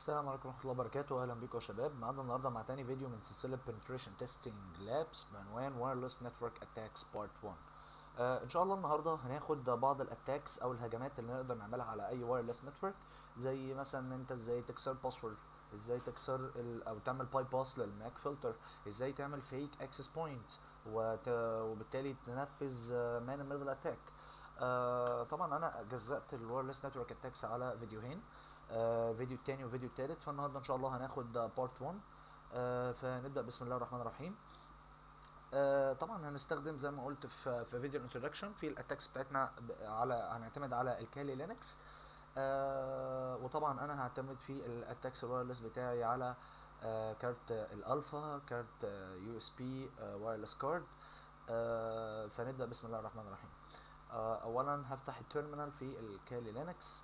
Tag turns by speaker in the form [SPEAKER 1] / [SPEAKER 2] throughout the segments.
[SPEAKER 1] السلام عليكم ورحمة الله وبركاته أهلا بيكم يا شباب معانا النهاردة مع تاني فيديو من سلسلة Penetration Testing Labs بعنوان Wireless Network Attacks Part 1 آه إن شاء الله النهاردة هناخد بعض الأتاكس أو الهجمات اللي نقدر نعملها على أي وايرلس نتورك زي مثلا إن أنت إزاي تكسر باسورد إزاي تكسر ال أو تعمل باي باس للماك فلتر إزاي تعمل فيك اكسس بوينت وبالتالي تنفذ مان ميدل أتاك آه طبعا أنا جزأت الوايرلس نتورك أتاكس على فيديوهين آه فيديو التاني وفيديو التالت فالنهارده ان شاء الله هناخد بارت 1 آه فنبدا بسم الله الرحمن الرحيم آه طبعا هنستخدم زي ما قلت في في فيديو الانترودكشن في الاتاكس بتاعتنا على هنعتمد على الكالي لينكس آه وطبعا انا هعتمد في الاتاكس الوايرلس بتاعي على آه كارت الالفا كارت يو اس بي وايرلس كارد فنبدا بسم الله الرحمن الرحيم آه اولا هفتح التيرمينال في الكالي لينكس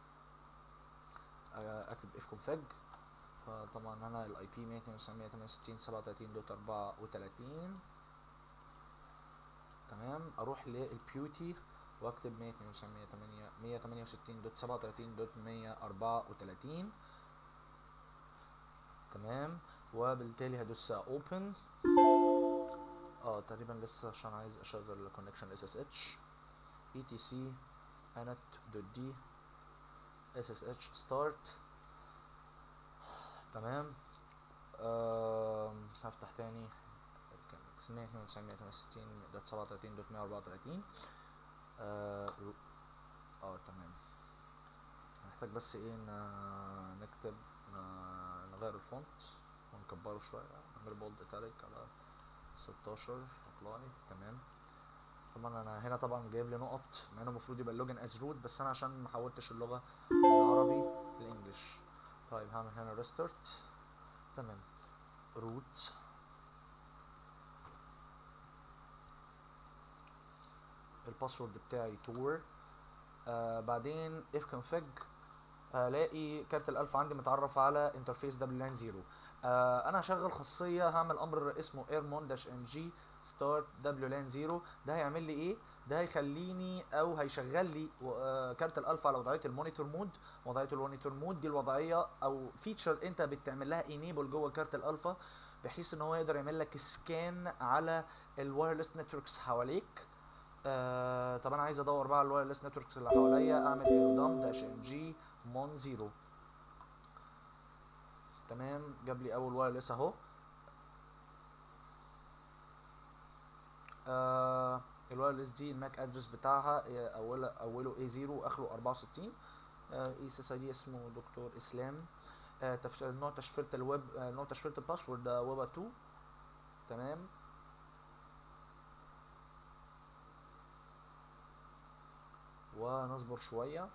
[SPEAKER 1] اكتب اف كونفج فطبعا هنا الاي بي 192 37 دوت 34 تمام اروح للبيوتي واكتب 168 دوت 37 دوت 134 تمام وبالتالي هدوس اوبن اه تقريبا لسه عشان عايز اشغل الكونكشن اس اس اتش اي تي سي انت دوت دي ssh start تمام آه هفتح تاني كان 192 دوت 37 دوت 134 اه اه تمام هنحتاج بس ايه نكتب نغير الفونت ونكبره شوية نعمل بولد ايتاليك على 16 ابلاي تمام طبعا انا هنا طبعا جايب لي نقط مع انه المفروض يبقى اللوجن از روت بس انا عشان ما حولتش اللغه من العربي للانجلش طيب هعمل هنا ريستارت تمام روت الباسورد بتاعي تور آه بعدين اف كونفج الاقي كارت الالفا عندي متعرف على انترفيس دبليو لان زيرو آه انا هشغل خاصيه هعمل امر اسمه ايرمون داش ام جي ستارت دبليو لان زيرو ده هيعمل لي ايه ده هيخليني او هيشغل لي آه كارت الالفا على وضعيه المونيتور مود وضعيه المونيتور مود دي الوضعيه او فيتشر انت بتعمل لها انيبل جوه كارت الالفا بحيث ان هو يقدر يعمل لك سكان على الوايرلس نتوركس حواليك آه طب انا عايز ادور بقى على الوايرلس نتوركس اللي حواليا اعمل ايرودام داش ام جي مون زيرو تمام جاب لي اول وايرلس اهو آه الوايرلس دي الماك ادرس بتاعها اوله اوله اي 0 واخره 64 آه اي اس اي دي اسمه دكتور اسلام آه تفش... نوع تشفيره الويب آه نوع تشفيره الباسورد ده ويب 2 تمام ونصبر شويه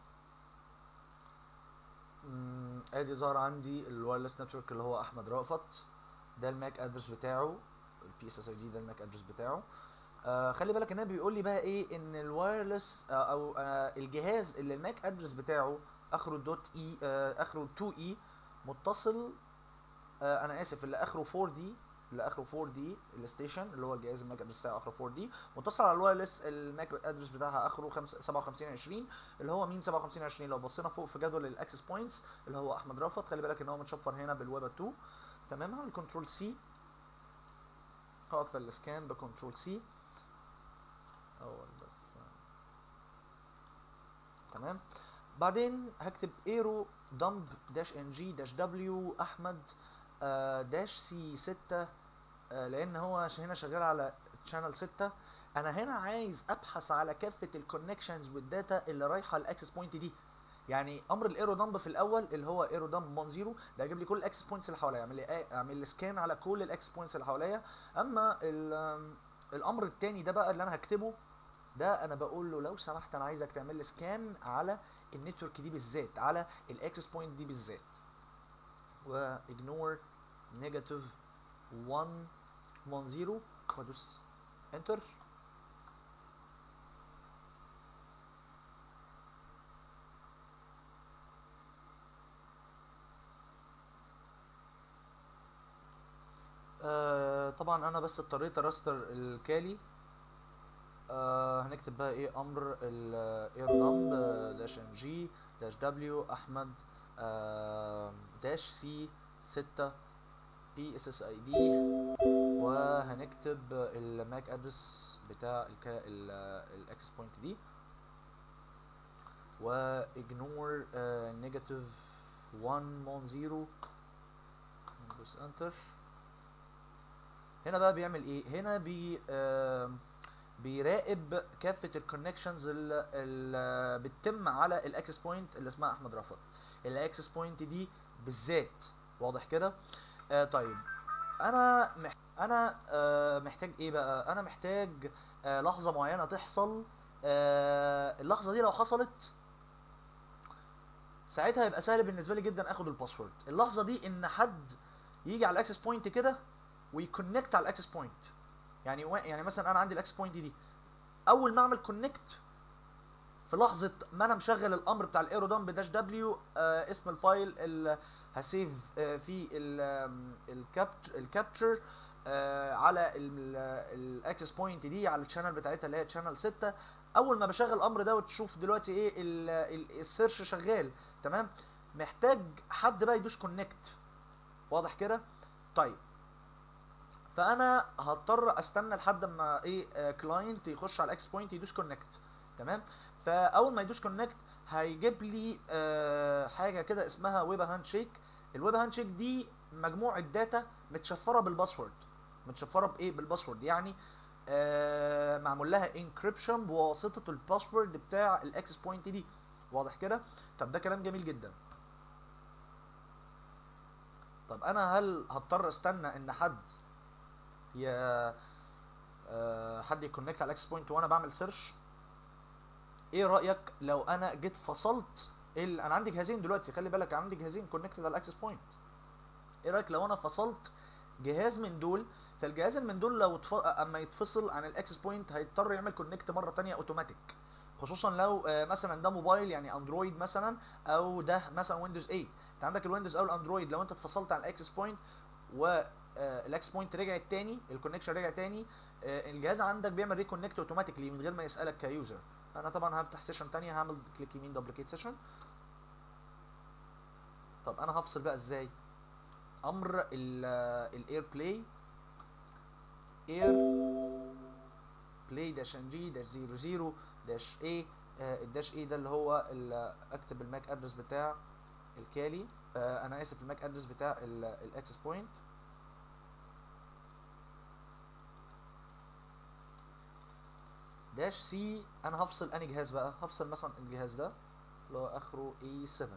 [SPEAKER 1] ادي ظهر عندي الوايرلس نتورك اللي هو احمد رأفت ده الماك ادرس بتاعه البي اس اس اي دي ده الماك ادرس بتاعه آه خلي بالك ان بيقول لي بقى ايه ان الوايرلس آه او آه الجهاز اللي الماك ادرس بتاعه اخره دوت اي آه اخره 2 اي متصل آه انا اسف اللي اخره 4 دي اللي اخره 4 دي الستيشن اللي هو الجهاز الماك ادرس بتاعه اخره 4 دي متصل على الوايرلس الماك ادرس بتاعها اخره 5720 اللي هو مين 5720 لو بصينا فوق في جدول الاكسس بوينتس اللي هو احمد رافت خلي بالك ان هو متشفر هنا بالويب 2 تمام هعمل كنترول سي هقف السكان بكنترول سي اول بس تمام بعدين هكتب ايرو دمب داش ان جي داش دبليو احمد آه داش سي 6 آه لان هو هنا شغال على شانل 6 انا هنا عايز ابحث على كافه الكونكشنز والداتا اللي رايحه الاكسس بوينت دي يعني امر الايرو دمب في الاول اللي هو ايرو دمب مون زيرو ده هيجيب لي كل الاكسس بوينتس اللي حواليا يعمل لي اعمل لي سكان على كل الاكسس بوينتس اللي حواليا اما الامر الثاني ده بقى اللي انا هكتبه ده انا بقول له لو سمحت انا عايزك تعمل لي سكان على النتورك دي بالذات على الاكسس بوينت دي بالذات واجنور نيجاتيف 1 1 0 وادوس انتر آه طبعا انا بس اضطريت ارستر الكالي آه هنكتب بقى ايه امر الاير دمب داش ان جي داش دبليو احمد آه داش سي 6 بي اس اس اي دي وهنكتب الماك ادرس بتاع الاكسس بوينت دي واجنور نيجاتيف 1 مون 0 ندوس انتر هنا بقى بيعمل ايه هنا بي آه بيراقب كافه الكونكشنز اللي بتتم على الاكسس بوينت اللي اسمها احمد رفض الاكسس بوينت دي بالذات واضح كده آه طيب انا مح... انا آه محتاج ايه بقى انا محتاج آه لحظه معينه تحصل آه اللحظه دي لو حصلت ساعتها يبقى سهل بالنسبه لي جدا اخد الباسورد اللحظه دي ان حد يجي على الاكسس بوينت كده ويكونكت على الاكسس بوينت يعني و... يعني مثلا انا عندي الاكسس بوينت دي اول ما اعمل كونكت في لحظه ما انا مشغل الامر بتاع الايرو دمب داش دبليو آه اسم الفايل اللي هسيف آه فيه الكابتشر آه على الاكسس بوينت دي على الشانل بتاعتها اللي هي شانل 6 اول ما بشغل الامر ده وتشوف دلوقتي ايه السيرش شغال تمام محتاج حد بقى يدوس كونكت واضح كده طيب فانا هضطر استنى لحد اما ايه كلاينت يخش على الاكس بوينت يدوس كونكت تمام فاول ما يدوس كونكت هيجيب لي آه حاجه كده اسمها ويب هاند شيك الويب هاند شيك دي مجموعه داتا متشفره بالباسورد متشفره بايه بالباسورد يعني آه معمول لها انكريبشن بواسطه الباسورد بتاع الاكسس بوينت دي واضح كده طب ده كلام جميل جدا طب انا هل هضطر استنى ان حد ي أه حد يكونكت على الاكسس بوينت وانا بعمل سيرش ايه رايك لو انا جيت فصلت ال... انا عندي جهازين دلوقتي خلي بالك عندي جهازين كونكتد على الاكسس بوينت ايه رايك لو انا فصلت جهاز من دول فالجهاز من دول لو تف... اما يتفصل عن الاكسس بوينت هيضطر يعمل كونكت مره ثانيه اوتوماتيك خصوصا لو آه مثلا ده موبايل يعني اندرويد مثلا او ده مثلا ويندوز 8 انت عندك الويندوز او الاندرويد لو انت اتفصلت عن الاكسس بوينت و الاكس بوينت رجعت تاني الكونكشن رجع تاني آه الجهاز عندك بيعمل ريكونكت اوتوماتيكلي من غير ما يسالك كيوزر انا طبعا هفتح سيشن تانية هعمل كليك يمين دوبليكيت سيشن طب انا هفصل بقى ازاي امر الاير بلاي اير بلاي داش ان جي داش 00 داش اي الداش اي ده اللي هو اللي اكتب الماك ادرس بتاع الكالي آه انا اسف الماك ادرس بتاع الاكسس بوينت داش سي انا هفصل انهي جهاز بقى هفصل مثلا الجهاز ده اللي هو اخره اي 7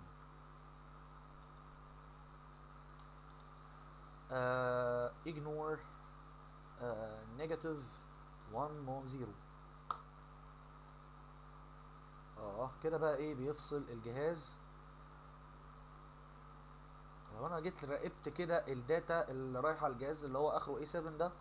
[SPEAKER 1] آه ignore آه negative 1 مون 0 اه كده بقى ايه بيفصل الجهاز لو انا جيت راقبت كده الداتا اللي رايحه على الجهاز اللي هو اخره اي 7 ده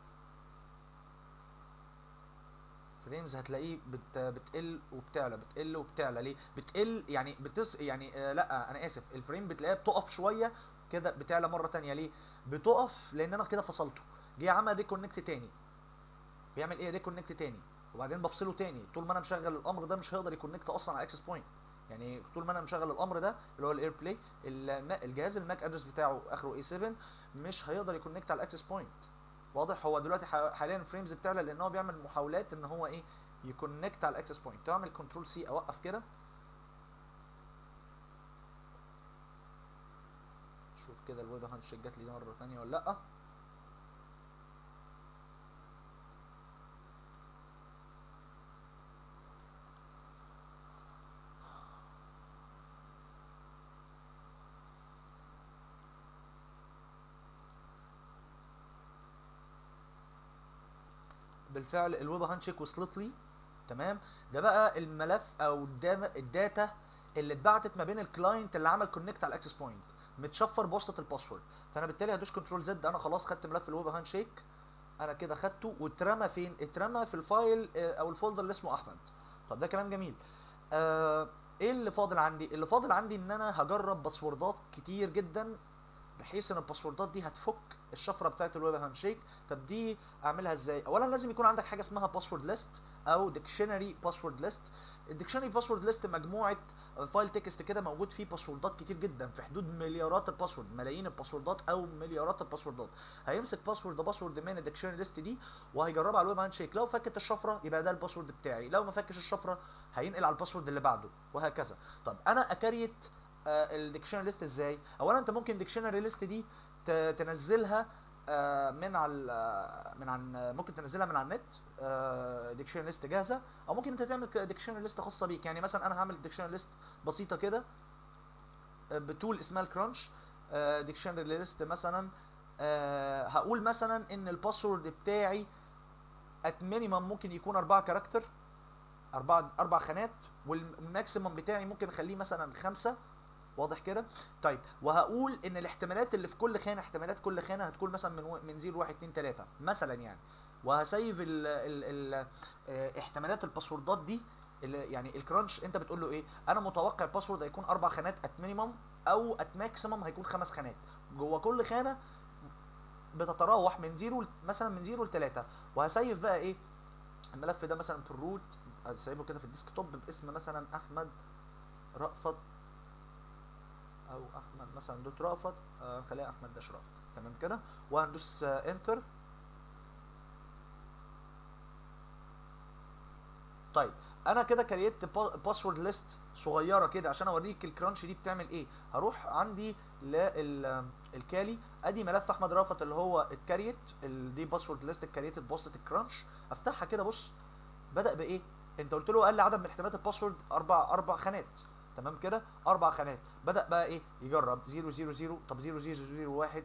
[SPEAKER 1] فريمز هتلاقيه بت بتقل وبتعلى بتقل وبتعلى ليه بتقل يعني بتص يعني آه لا انا اسف الفريم بتلاقيها بتقف شويه كده بتعلى مره تانية ليه بتقف لان انا كده فصلته جه عمل ريكونكت تاني بيعمل ايه ريكونكت تاني وبعدين بفصله تاني طول ما انا مشغل الامر ده مش هيقدر يكونكت اصلا على اكسس بوينت يعني طول ما انا مشغل الامر ده اللي هو الاير بلاي الجهاز الماك ادرس بتاعه اخره اي 7 مش هيقدر يكونكت على الاكسس بوينت واضح هو دلوقتي حاليا الفريمز بتعلى لان هو بيعمل محاولات ان هو ايه يكونكت على الاكسس بوينت تعمل كنترول سي اوقف كده شوف كده الويب هاند شيك جات لي مره ثانيه ولا لا بالفعل الويب هاند شيك وصلت لي تمام ده بقى الملف او الداتا اللي اتبعتت ما بين الكلاينت اللي عمل كونكت على الاكسس بوينت متشفر بواسطه الباسورد فانا بالتالي هدوس كنترول زد انا خلاص خدت ملف الويب هاند شيك انا كده خدته واترمى فين اترمى في الفايل او الفولدر اللي اسمه احمد طب ده كلام جميل آه ايه اللي فاضل عندي اللي فاضل عندي ان انا هجرب باسوردات كتير جدا بحيث ان الباسوردات دي هتفك الشفره بتاعت الويب هاند شيك طب دي اعملها ازاي اولا لازم يكون عندك حاجه اسمها باسورد ليست او ديكشنري باسورد ليست الديكشنري باسورد ليست مجموعه فايل تكست كده موجود فيه باسوردات كتير جدا في حدود مليارات الباسورد ملايين الباسوردات او مليارات الباسوردات هيمسك باسورد باسورد من الديكشنري ليست دي وهيجربها على الويب هاند شيك لو فكت الشفره يبقى ده الباسورد بتاعي لو ما فكش الشفره هينقل على الباسورد اللي بعده وهكذا طب انا اكريت آه الديكشنري ليست ازاي اولا انت ممكن الديكشنري ليست دي ت- تنزلها آه، من على ال- آه، من عن ممكن تنزلها من على النت ديكشنري ليست جاهزه او ممكن انت تعمل ديكشنري ليست خاصه بيك يعني مثلا انا هعمل ديكشنري ليست بسيطه كده آه، بتول اسمها الكرانش ديكشنري ليست مثلا آه، هقول مثلا ان الباسورد بتاعي ات مينيمم ممكن يكون اربعة كاركتر اربع اربع خانات والماكسيمم بتاعي ممكن اخليه مثلا خمسة واضح كده طيب وهقول ان الاحتمالات اللي في كل خانه احتمالات كل خانه هتكون مثلا من و- من 0 1 2 3 مثلا يعني وهسيف ال ال ال اه احتمالات الباسوردات دي اللي يعني الكرانش انت بتقول له ايه انا متوقع الباسورد هيكون اربع خانات ات مينيمم او ات ماكسيمم هيكون خمس خانات جوه كل خانه بتتراوح من 0 مثلا من 0 ل 3 وهسيف بقى ايه الملف ده مثلا في الروت هسيبه كده في الديسك توب باسم مثلا احمد رأفت او احمد مثلا دوت رأفت آه خليها احمد داش رأفت تمام كده وهندوس آه انتر طيب انا كده كريت باسورد ليست صغيره كده عشان اوريك الكرانش دي بتعمل ايه هروح عندي للكالي ادي ملف احمد رافت اللي هو اتكريت ال- دي باسورد ليست اتكريتت بواسطه الكرانش افتحها كده بص بدا بايه انت قلت له اقل عدد من احتمالات الباسورد اربع اربع خانات تمام كده اربع خانات بدا بقى ايه يجرب 000 طب 0001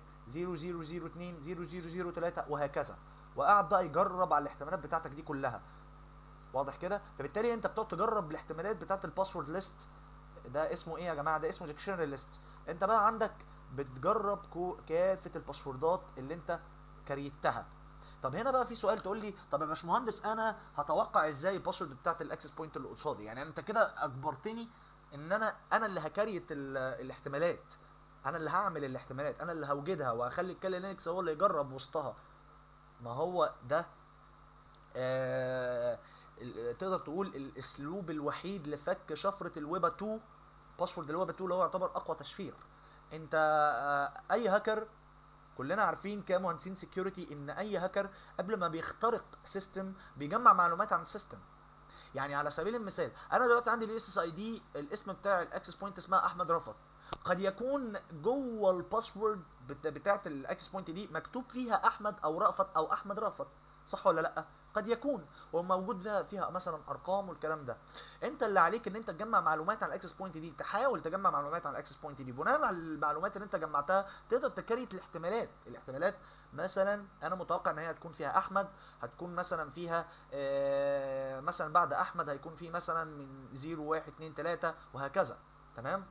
[SPEAKER 1] 0002 0003 وهكذا وقعد بقى يجرب على الاحتمالات بتاعتك دي كلها واضح كده فبالتالي انت بتقعد تجرب الاحتمالات بتاعت الباسورد ليست ده اسمه ايه يا جماعه ده اسمه ديكشنري ليست انت بقى عندك بتجرب كو- كافه الباسوردات اللي انت كريتها طب هنا بقى في سؤال تقول لي طب يا باشمهندس انا هتوقع ازاي الباسورد بتاعت الاكسس بوينت اللي قصادي يعني انت كده اجبرتني ان انا انا اللي هكريت ال- الاحتمالات انا اللي هعمل الاحتمالات انا اللي هوجدها وهخلي الكالي لينكس هو اللي يجرب وسطها ما هو ده آه ال- تقدر تقول الاسلوب الوحيد لفك شفره الويب 2 باسورد الويب 2 اللي هو يعتبر اقوى تشفير انت آه اي هاكر كلنا عارفين كمهندسين سكيورتي ان اي هاكر قبل ما بيخترق سيستم بيجمع معلومات عن السيستم يعني على سبيل المثال انا دلوقتي عندي الاس اس اي دي الاسم بتاع الاكسس بوينت اسمها احمد رفعت قد يكون جوه الباسورد بت- بتاعت الاكسس بوينت دي مكتوب فيها احمد او رأفت او احمد رأفت صح ولا لا قد يكون وموجود فيها فيها مثلا ارقام والكلام ده انت اللي عليك ان انت تجمع معلومات عن الاكسس بوينت دي تحاول تجمع معلومات عن الاكسس بوينت دي بناء على المعلومات اللي انت جمعتها تقدر تكريت الاحتمالات الاحتمالات مثلا انا متوقع ان هي هتكون فيها احمد هتكون مثلا فيها آه مثلا بعد احمد هيكون في مثلا من 0 1 2 3 وهكذا تمام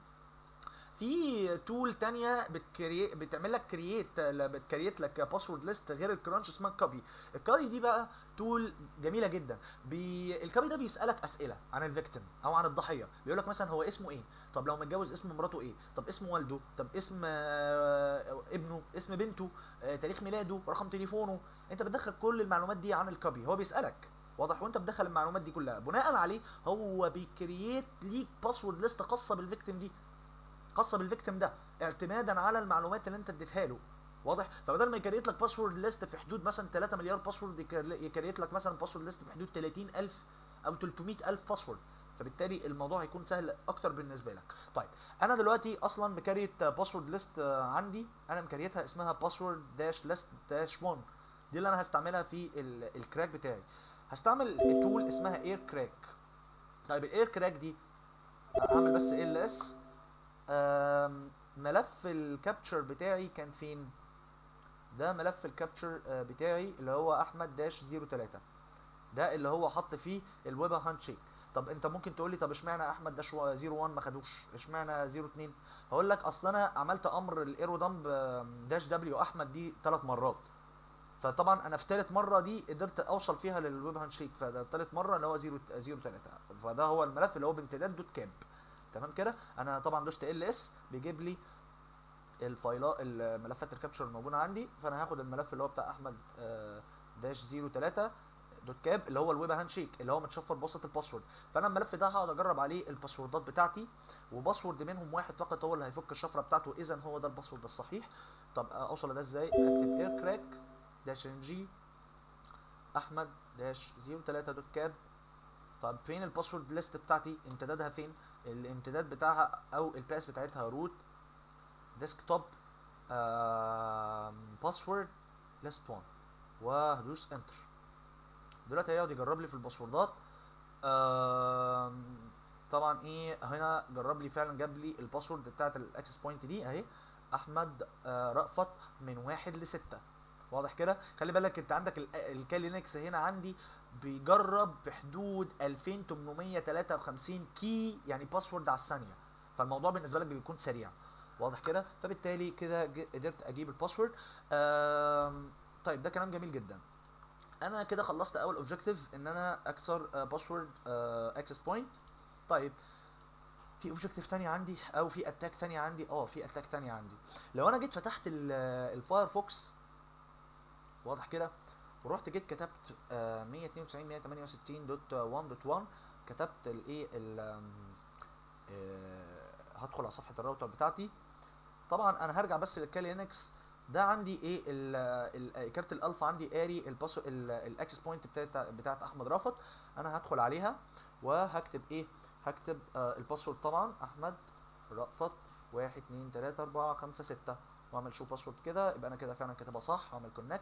[SPEAKER 1] في تول تانية بتكري... بتعمل لك كرييت بتكريت لك باسورد ليست غير الكرانش اسمها كوبي الكوبي دي بقى تول جميله جدا بي... الكوبي ده بيسالك اسئله عن الفيكتيم او عن الضحيه بيقول لك مثلا هو اسمه ايه طب لو متجوز اسم مراته ايه طب اسم والده طب اسم آه، ابنه اسم بنته آه، تاريخ ميلاده رقم تليفونه انت بتدخل كل المعلومات دي عن الكوبي هو بيسالك واضح وانت بتدخل المعلومات دي كلها بناء عليه هو بيكرييت ليك باسورد ليست خاصه بالفيكتيم دي خاصه بالفيكتيم ده اعتمادا على المعلومات اللي انت اديتها له واضح فبدل ما يكريت لك باسورد ليست في حدود مثلا 3 مليار باسورد يكريت لك مثلا باسورد ليست في حدود 30000 او 300000 باسورد فبالتالي الموضوع هيكون سهل اكتر بالنسبه لك طيب انا دلوقتي اصلا مكريت باسورد ليست عندي انا مكريتها اسمها باسورد داش ليست داش 1 دي اللي انا هستعملها في ال- الكراك بتاعي هستعمل تول اسمها اير كراك طيب الاير كراك دي هعمل بس ال اس آم، ملف الكابتشر بتاعي كان فين ده ملف الكابتشر آه، بتاعي اللي هو احمد داش 03 ده اللي هو حط فيه الويب هاند شيك طب انت ممكن تقول لي طب اشمعنى احمد داش 01 ما خدوش اشمعنى 02 هقول لك اصل انا عملت امر الايرو دمب داش دبليو احمد دي ثلاث مرات فطبعا انا في ثالث مره دي قدرت اوصل فيها للويب هاند شيك فده ثالث مره اللي هو 0 03 فده هو الملف اللي هو بامتداد دوت كاب تمام كده انا طبعا دوست ال اس بيجيب لي الفايلات الملفات الكابتشر الموجوده عندي فانا هاخد الملف اللي هو بتاع احمد آه، داش 03 دوت كاب اللي هو الويب هاند شيك اللي هو متشفر بواسطه الباسورد فانا الملف ده هقعد اجرب عليه الباسوردات بتاعتي وباسورد منهم واحد فقط هو اللي هيفك الشفره بتاعته اذا هو ده الباسورد الصحيح طب اوصل ده ازاي اكتب اير كراك داش ان جي احمد داش 03 دوت كاب طب فين الباسورد ليست بتاعتي امتدادها فين الامتداد بتاعها او الباس بتاعتها روت ديسكتوب باسورد ليست 1 وهدوس انتر دلوقتي هيقعد يجرب لي في الباسوردات آم، طبعا ايه هنا جرب لي فعلا جاب لي الباسورد بتاعت الاكسس بوينت دي اهي احمد آه، رأفت من واحد لستة واضح كده خلي بالك انت عندك ال- الكالينكس هنا عندي بيجرب في حدود 2853 كي يعني باسورد على الثانيه فالموضوع بالنسبه لك بيكون سريع واضح كده فبالتالي كده ج- قدرت اجيب الباسورد آم، طيب ده كلام جميل جدا انا كده خلصت اول اوبجيكتيف ان انا اكسر باسورد اكسس بوينت طيب في اوبجيكتيف تاني عندي او في اتاك تاني عندي اه في اتاك تاني عندي لو انا جيت فتحت الفايرفوكس واضح كده ورحت جيت كتبت آه، 192.168.1.1 كتبت الايه ال- آم، آه، هدخل على صفحه الراوتر بتاعتي طبعا انا هرجع بس للكالي لينكس ده عندي ايه ال- ال- كارت الالفا عندي قاري الباسو الاكسس بوينت بتاعت بتاعت احمد رافت انا هدخل عليها وهكتب ايه هكتب آه الباسورد طبعا احمد رأفت واحد اتنين تلاتة اربعة خمسة ستة واعمل شو باسورد كده يبقى انا كده فعلا كاتبها صح واعمل كونكت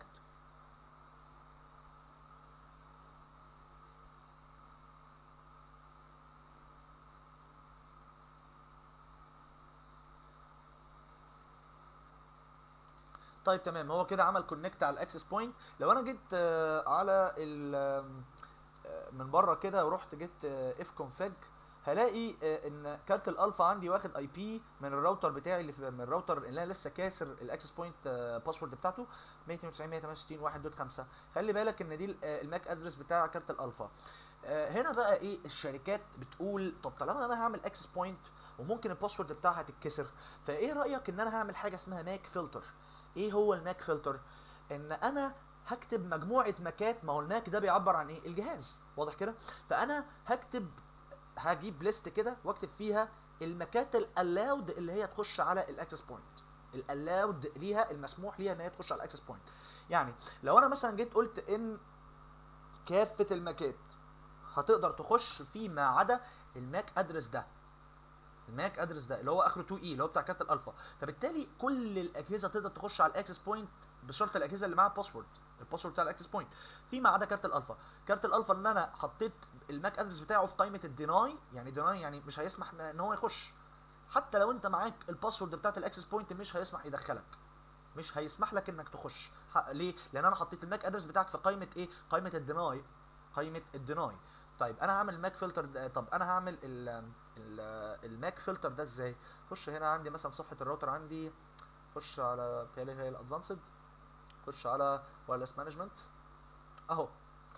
[SPEAKER 1] طيب تمام هو كده عمل كونكت على الاكسس بوينت لو انا جيت آه، على ال آم، آه، من بره كده ورحت جيت اف كونفج هلاقي آه، ان كارت الالفا عندي واخد اي بي من الراوتر بتاعي اللي في من الراوتر اللي انا لسه كاسر الاكسس بوينت باسورد بتاعته 192.168.1.5 خلي بالك ان دي ال- آه، الماك ادرس بتاع كارت الالفا آه، هنا بقى ايه الشركات بتقول طب طالما انا هعمل اكسس بوينت وممكن الباسورد بتاعها تتكسر فايه رايك ان انا هعمل حاجه اسمها ماك فلتر ايه هو الماك فلتر ان انا هكتب مجموعه ماكات ما هو الماك ده بيعبر عن ايه الجهاز واضح كده فانا هكتب هجيب ليست كده واكتب فيها الماكات الالاود اللي هي تخش على الاكسس بوينت الالاود ليها المسموح ليها ان هي تخش على الاكسس بوينت يعني لو انا مثلا جيت قلت ان كافه الماكات هتقدر تخش فيما عدا الماك ادرس ده الماك ادرس ده اللي هو اخره 2 اي اللي هو بتاع كارت الالفا فبالتالي كل الاجهزه تقدر تخش على الاكسس بوينت بشرط الاجهزه اللي معاها باسورد الباسورد بتاع الاكسس بوينت فيما عدا كارت الالفا كارت الالفا ان انا حطيت الماك ادرس بتاعه في قائمه الديناي يعني ديناي يعني مش هيسمح ان هو يخش حتى لو انت معاك الباسورد بتاعت الاكسس بوينت مش هيسمح يدخلك مش هيسمح لك انك تخش ح- ليه لان انا حطيت الماك ادرس بتاعك في قائمه ايه قائمه الديناي قائمه الديناي طيب انا هعمل الماك فلتر ده طب انا هعمل ال ال الماك فلتر ده ازاي خش هنا عندي مثلا في صفحه الراوتر عندي خش على بتهيألي هي الادفانسد خش على وايرلس مانجمنت اهو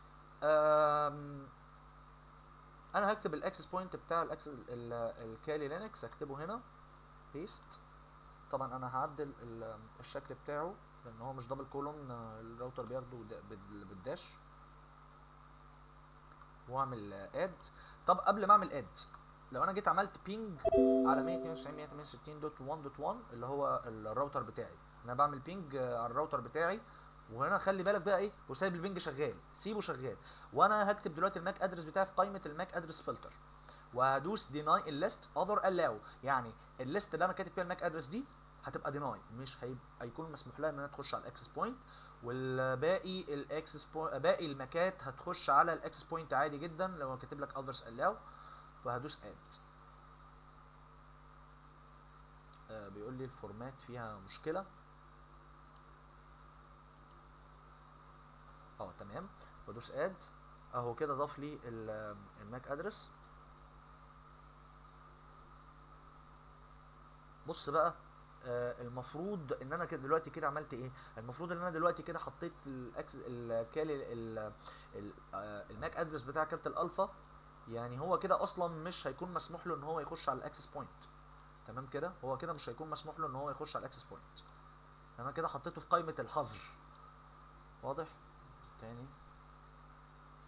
[SPEAKER 1] أم، انا هكتب الاكسس بوينت بتاع الاكسس الكالي لينكس هكتبه هنا بيست طبعا انا هعدل ال- الشكل بتاعه لان هو مش دبل كولون الراوتر بياخده د- بال- بالداش واعمل اد طب قبل ما اعمل اد لو انا جيت عملت بينج على 192.168.1.1 اللي هو الراوتر بتاعي انا بعمل بينج على الراوتر بتاعي وهنا خلي بالك بقى ايه وسايب البينج شغال سيبه شغال وانا هكتب دلوقتي الماك ادرس بتاعي في قائمه الماك ادرس فلتر وهدوس ديناي الليست اذر الاو يعني الليست اللي انا كاتب فيها الماك ادرس دي هتبقى ديناي مش هيبقى هيكون مسموح لها انها تخش على الاكسس بوينت والباقي الاكسس باقي الماكات هتخش على الاكسس بوينت عادي جدا لو أنا كاتب لك others allow فهدوس اد آه بيقول لي الفورمات فيها مشكله اه تمام وادوس اد اهو كده ضاف لي ال- الماك ادرس بص بقى آه، المفروض ان انا كده دلوقتي كده عملت ايه المفروض ان انا دلوقتي كده حطيت الاكس الكالي ال- ال- آه، الماك ادرس بتاع كارت الالفا يعني هو كده اصلا مش هيكون مسموح له ان هو يخش على الاكسس بوينت تمام كده هو كده مش هيكون مسموح له ان هو يخش على الاكسس بوينت انا كده حطيته في قائمه الحظر واضح تاني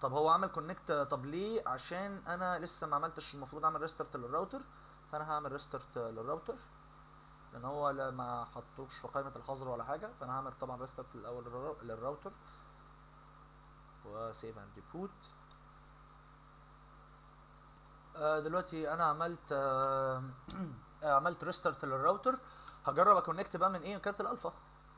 [SPEAKER 1] طب هو عمل كونكت طب ليه عشان انا لسه ما عملتش المفروض اعمل ريستارت للراوتر فانا هعمل ريستارت للراوتر لان هو لا ما حطوش في قائمه الحظر ولا حاجه فانا هعمل طبعا ريستارت الاول للرا- للراوتر وسيف اند ديبوت دلوقتي انا عملت آه، عملت ريستارت للراوتر هجرب اكونكت بقى من ايه من كارت الالفا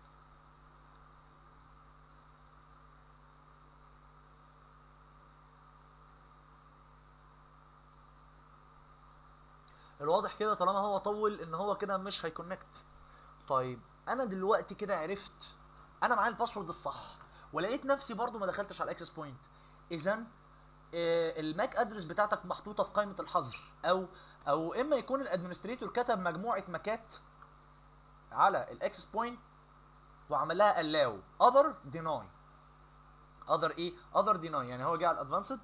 [SPEAKER 1] الواضح كده طالما هو طول ان هو كده مش هيكونكت طيب انا دلوقتي كده عرفت انا معايا الباسورد الصح ولقيت نفسي برضو ما دخلتش على الاكسس بوينت اذا الماك ادرس بتاعتك محطوطه في قائمه الحظر او او اما يكون الادمنستريتور كتب مجموعه ماكات على الاكسس بوينت وعمل لها allow other deny other ايه other deny يعني هو جه على الادفانسد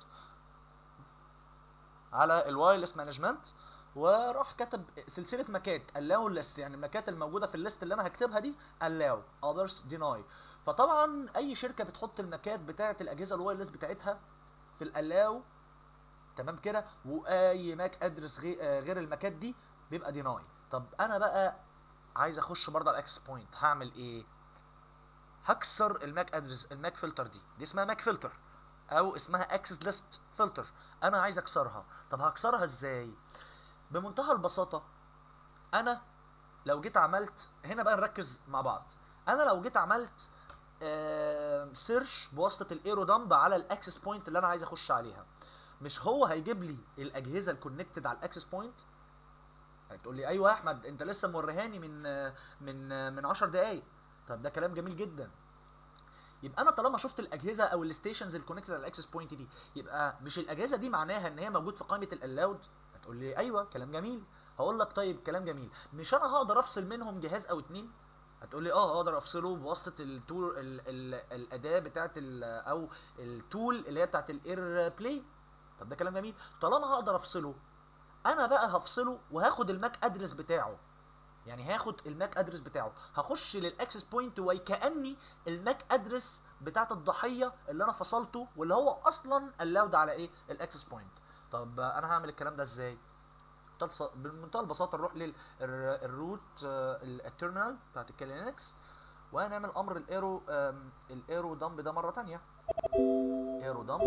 [SPEAKER 1] على الوايرلس مانجمنت وراح كتب سلسله ماكات allow list يعني الماكات الموجوده في الليست اللي انا هكتبها دي allow others deny فطبعا اي شركه بتحط الماكات بتاعه الاجهزه الوايرلس بتاعتها في الالاو تمام كده واي ماك ادرس غير الماكات دي بيبقى ديناي طب انا بقى عايز اخش برضه على الاكسس بوينت هعمل ايه هكسر الماك ادرس الماك فلتر دي دي اسمها ماك فلتر او اسمها اكسس ليست فلتر انا عايز اكسرها طب هكسرها ازاي بمنتهى البساطه انا لو جيت عملت هنا بقى نركز مع بعض انا لو جيت عملت سيرش بواسطه الايرو دمب على الاكسس بوينت اللي انا عايز اخش عليها مش هو هيجيب لي الاجهزه الكونكتد على الاكسس بوينت هتقول لي ايوه يا احمد انت لسه موريهاني من آه، من آه، من 10 دقايق طب ده كلام جميل جدا يبقى انا طالما شفت الاجهزه او الستيشنز الكونكتد على الاكسس بوينت دي يبقى مش الاجهزه دي معناها ان هي موجود في قائمه الالاود هتقول لي ايوه كلام جميل هقول لك طيب كلام جميل مش انا هقدر افصل منهم جهاز او اتنين هتقول لي اه اقدر افصله بواسطه التور ال ال الاداه بتاعه ال- او التول اللي هي بتاعه الاير بلاي طب ده كلام جميل طالما هقدر افصله انا بقى هفصله وهاخد الماك ادرس بتاعه يعني هاخد الماك ادرس بتاعه هخش للاكسس بوينت وكاني الماك ادرس بتاعت الضحيه اللي انا فصلته واللي هو اصلا اللاود على ايه الاكسس بوينت طب آه، انا هعمل الكلام ده ازاي بمنتهى البس- بمنتهى البساطه نروح للروت التيرمينال بتاعت الكلينكس وهنعمل امر الايرو آم، الايرو دمب ده مره تانية ايرو دمب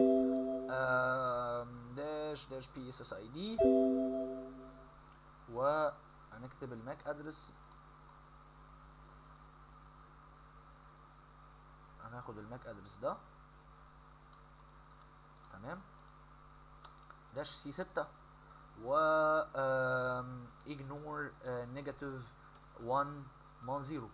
[SPEAKER 1] داش داش بي اس اس اي دي وهنكتب الماك ادرس هناخد الماك ادرس ده تمام داش سي 6 و آم، ignore آه، negative 1 1 0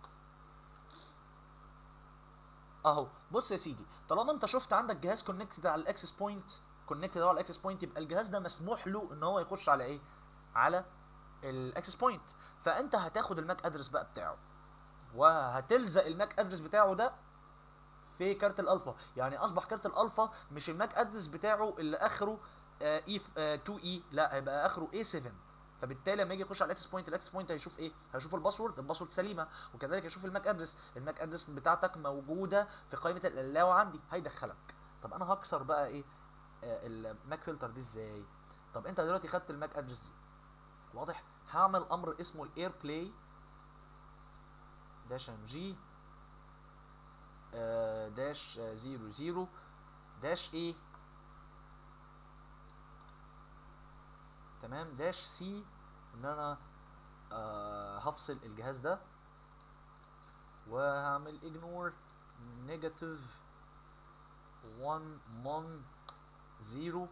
[SPEAKER 1] اهو بص يا سيدي طالما انت شفت عندك جهاز كونكتد على الاكسس بوينت كونكتد على الاكسس بوينت يبقى الجهاز ده مسموح له ان هو يخش على ايه على الاكسس بوينت فانت هتاخد الماك ادرس بقى بتاعه وهتلزق الماك ادرس بتاعه ده في كارت الالفا يعني اصبح كارت الالفا مش الماك ادرس بتاعه اللي اخره اي 2 اي لا هيبقى اخره اي 7 فبالتالي لما يجي يخش على الاكسس بوينت الاكسس بوينت هيشوف ايه هيشوف الباسورد الباسورد سليمه وكذلك هيشوف الماك ادرس الماك ادرس بتاعتك موجوده في قائمه اللاو عندي هيدخلك طب انا هكسر بقى ايه آه الماك فلتر دي ازاي طب انت دلوقتي خدت الماك ادرس دي واضح هعمل امر اسمه الاير بلاي داش ام جي داش زيرو زيرو داش ايه تمام داش سي ان انا آه هفصل الجهاز ده وهعمل اجنور نيجاتيف 1 1 0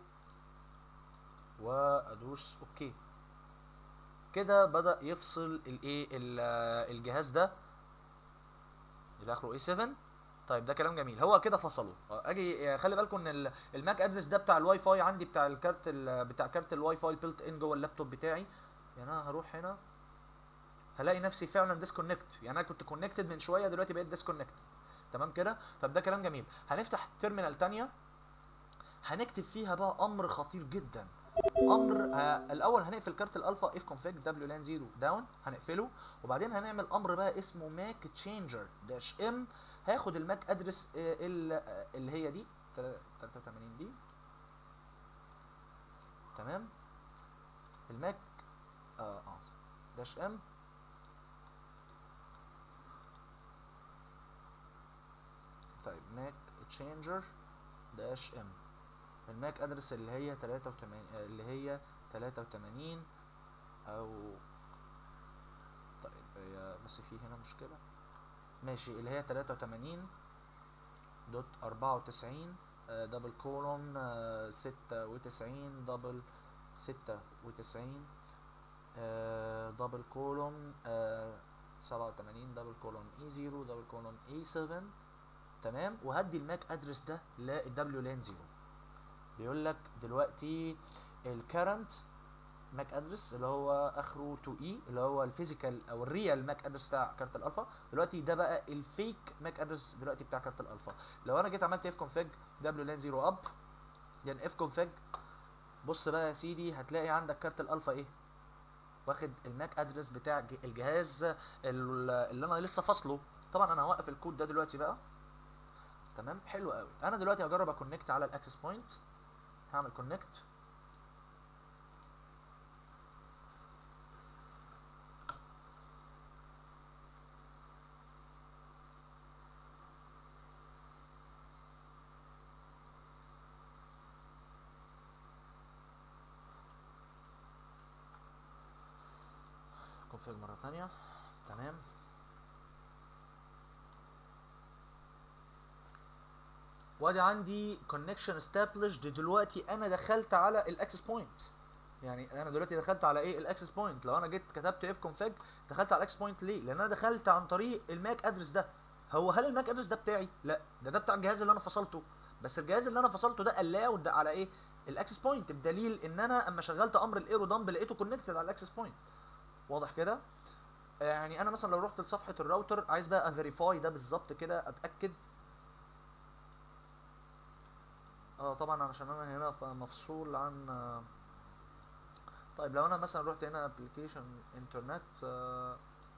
[SPEAKER 1] وادوس اوكي كده بدا يفصل الايه ال- آه، الجهاز ده اللي اخره اي 7 طيب ده كلام جميل هو كده فصله آه، اجي خلي بالكم ان ال- الماك ادرس ده بتاع الواي فاي عندي بتاع الكارت ال- بتاع كارت الواي فاي بيلت ان جوه اللابتوب بتاعي يعني انا هروح هنا هلاقي نفسي فعلا ديسكونكت يعني انا كنت كونكتد من شويه دلوقتي بقيت ديسكونكت تمام كده طب ده كلام جميل هنفتح تيرمينال تانية هنكتب فيها بقى امر خطير جدا امر آه الاول هنقفل كارت الالفا اف config wlan 0 داون هنقفله وبعدين هنعمل امر بقى اسمه ماك تشينجر داش ام هاخد الماك ادرس آه ال- آه، اللي هي دي 83 دي تمام الماك اه اه داش ام طيب ماك تشينجر داش ام الماك ادرس اللي هي 83 آه، اللي هي 83 او طيب هي بس في هنا مشكلة ماشي اللي هي 83 دوت 94 آه، دبل كولون آه، 96 دبل 96 آه، دبل كولون آه، 87 دبل كولون اي 0 دبل كولون اي 7 تمام وهدي الماك ادرس ده للدبليو لان 0 بيقول لك دلوقتي الكرنت ماك ادرس اللي هو اخره 2 اي اللي هو الفيزيكال او الريال ماك ادرس بتاع كارت الالفا دلوقتي ده بقى الفيك ماك ادرس دلوقتي بتاع كارت الالفا لو انا جيت عملت اف كونفيج دبليو لان 0 اب then اف كونفيج بص بقى يا سيدي هتلاقي عندك كارت الالفا ايه واخد الماك ادرس بتاع ج- الجهاز ال- اللي انا لسه فاصله طبعا انا هوقف الكود ده دلوقتي بقى تمام حلو قوي انا دلوقتي هجرب اكونكت على الاكسس بوينت هعمل كونكت كونفيج مرة تانية تمام وادي عندي كونكشن established دلوقتي انا دخلت على الاكسس بوينت يعني انا دلوقتي دخلت على ايه الاكسس بوينت لو انا جيت كتبت اف كونفيج دخلت على الاكسس بوينت ليه لان انا دخلت عن طريق الماك ادرس ده هو هل الماك ادرس ده بتاعي لا ده ده بتاع الجهاز اللي انا فصلته بس الجهاز اللي انا فصلته ده الاو ده على ايه الاكسس بوينت بدليل ان انا اما شغلت امر الايرو دمب لقيته كونكتد على الاكسس بوينت واضح كده يعني انا مثلا لو رحت لصفحه الراوتر عايز بقى افيريفاي ده بالظبط كده اتاكد اه طبعا علشان انا هنا ف- مفصول عن آه، طيب لو انا مثلا رحت هنا ابلكيشن انترنت آه،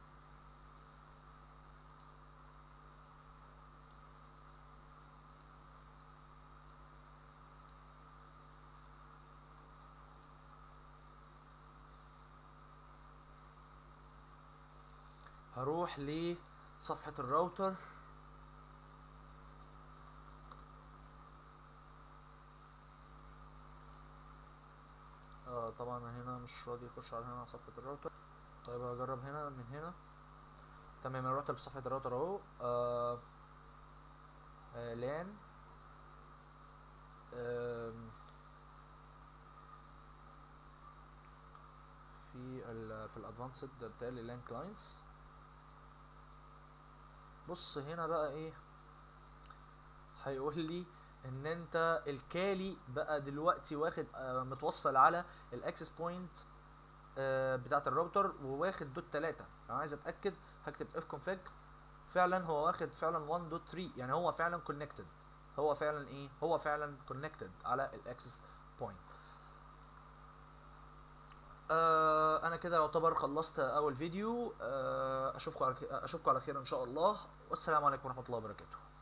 [SPEAKER 1] هروح لصفحة الراوتر اه طبعا هنا مش راضي يخش على هنا على صفحة الراوتر طيب هجرب هنا من هنا تمام انا رحت لصفحة الراوتر اهو آه آه لان آم، في ال في الادفانسد بتاع لان كلاينتس بص هنا بقى ايه هيقول لي ان انت الكالي بقى دلوقتي واخد آه، متوصل على الاكسس بوينت بتاعه الراوتر وواخد دوت 3 انا عايز اتاكد هكتب اف config فعلا هو واخد فعلا 1 دوت 3 يعني هو فعلا كونكتد هو فعلا ايه هو فعلا كونكتد على الاكسس بوينت آه انا كده يعتبر خلصت اول فيديو آه اشوفكم على اشوفكم على خير ان شاء الله والسلام عليكم ورحمه الله وبركاته